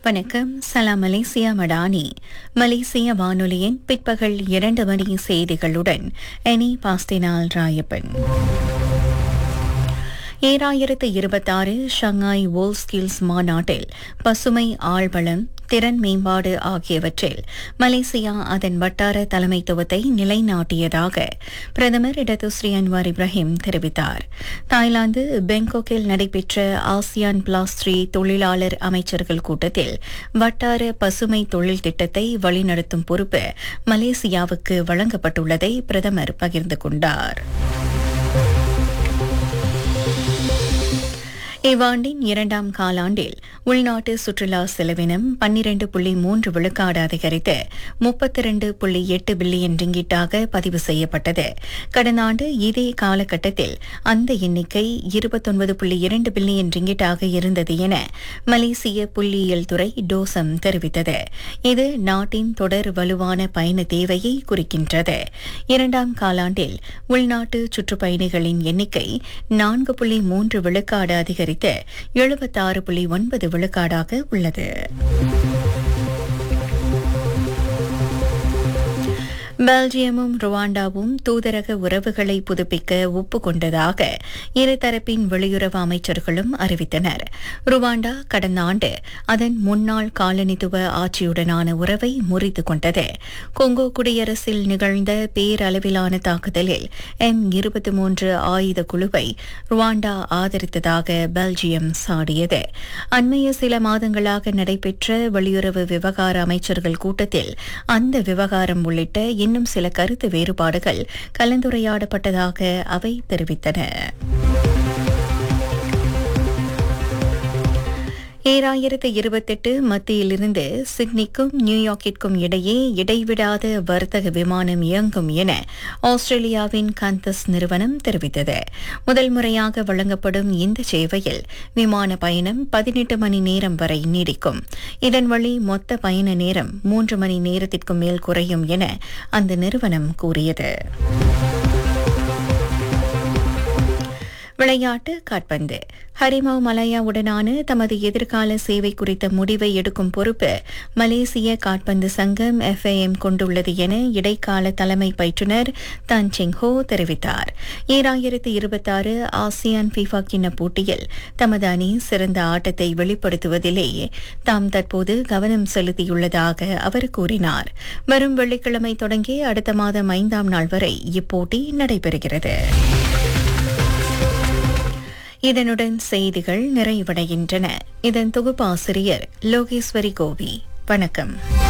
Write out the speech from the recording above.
வணக்கம் சலாம் மலேசியா மடானி மலேசிய வானொலியின் பிற்பகல் இரண்டு மணி செய்திகளுடன் எனி பாஸ்தினால் ராயப்பன் ஏழாயிரத்து இருபத்தாறு ஷங்காய் வோல் ஸ்கில்ஸ் மாநாட்டில் பசுமை ஆழ்வளம் திறன் மேம்பாடு ஆகியவற்றில் மலேசியா அதன் வட்டார தலைமைத்துவத்தை நிலைநாட்டியதாக பிரதமர் இடதுஸ்ரீ அன்வார் இப்ராஹிம் தெரிவித்தார் தாய்லாந்து பெங்காக்கில் நடைபெற்ற ஆசியான் பிளாஸ் த்ரீ தொழிலாளர் அமைச்சர்கள் கூட்டத்தில் வட்டார பசுமை தொழில் திட்டத்தை வழிநடத்தும் பொறுப்பு மலேசியாவுக்கு வழங்கப்பட்டுள்ளதை பிரதமர் பகிர்ந்து கொண்டார் இவ்வாண்டின் இரண்டாம் காலாண்டில் உள்நாட்டு சுற்றுலா செலவினம் பன்னிரண்டு புள்ளி மூன்று விழுக்காடு அதிகரித்து முப்பத்தி இரண்டு புள்ளி எட்டு பில்லியன் ரிங்கிட்டாக பதிவு செய்யப்பட்டது கடந்த ஆண்டு இதே காலகட்டத்தில் அந்த எண்ணிக்கை இருபத்தொன்பது புள்ளி இரண்டு பில்லியன் ரிங்கிட்டாக இருந்தது என மலேசிய புள்ளியியல் துறை டோசம் தெரிவித்தது இது நாட்டின் தொடர் வலுவான பயண தேவையை குறிக்கின்றது இரண்டாம் காலாண்டில் உள்நாட்டு சுற்றுப்பயணிகளின் எண்ணிக்கை நான்கு புள்ளி மூன்று விழுக்காடு அதிகரித்து எழுபத்தாறு புள்ளி ஒன்பது விழுக்காடாக உள்ளது பெல்ஜியமும் ருவாண்டாவும் தூதரக உறவுகளை புதுப்பிக்க ஒப்புக்கொண்டதாக இருதரப்பின் வெளியுறவு அமைச்சர்களும் அறிவித்தனர் ருவாண்டா கடந்த ஆண்டு அதன் முன்னாள் காலனித்துவ ஆட்சியுடனான உறவை முறித்து கொண்டது கொங்கோ குடியரசில் நிகழ்ந்த பேரளவிலான தாக்குதலில் எம் இருபத்தி மூன்று ஆயுத குழுவை ருவாண்டா ஆதரித்ததாக பெல்ஜியம் சாடியது அண்மைய சில மாதங்களாக நடைபெற்ற வெளியுறவு விவகார அமைச்சர்கள் கூட்டத்தில் அந்த விவகாரம் உள்ளிட்ட இன்னும் சில கருத்து வேறுபாடுகள் கலந்துரையாடப்பட்டதாக அவை தெரிவித்தன ஏழாயிரத்து இருபத்தெட்டு மத்தியிலிருந்து சிட்னிக்கும் நியூயார்க்கிற்கும் இடையே இடைவிடாத வர்த்தக விமானம் இயங்கும் என ஆஸ்திரேலியாவின் கந்தஸ் நிறுவனம் தெரிவித்தது முதல் முறையாக வழங்கப்படும் இந்த சேவையில் விமான பயணம் பதினெட்டு மணி நேரம் வரை நீடிக்கும் இதன் வழி மொத்த பயண நேரம் மூன்று மணி நேரத்திற்கும் மேல் குறையும் என அந்த நிறுவனம் கூறியது விளையாட்டு காட்பந்து ஹரிமாவ் மலாயாவுடனான தமது எதிர்கால சேவை குறித்த முடிவை எடுக்கும் பொறுப்பு மலேசிய காட்பந்து சங்கம் எஃப்ஏஎம் கொண்டுள்ளது என இடைக்கால தலைமை பயிற்றுநர் தன் செங் ஹோ தெரிவித்தார் ஈராயிரத்து இருபத்தாறு ஆசியான் பிஃபா கிண்ண போட்டியில் தமது அணி சிறந்த ஆட்டத்தை வெளிப்படுத்துவதிலேயே தாம் தற்போது கவனம் செலுத்தியுள்ளதாக அவர் கூறினார் வரும் வெள்ளிக்கிழமை தொடங்கி அடுத்த மாதம் ஐந்தாம் நாள் வரை இப்போட்டி நடைபெறுகிறது இதனுடன் செய்திகள் நிறைவடைகின்றன இதன் தொகுப்பாசிரியர் லோகேஸ்வரி கோவி வணக்கம்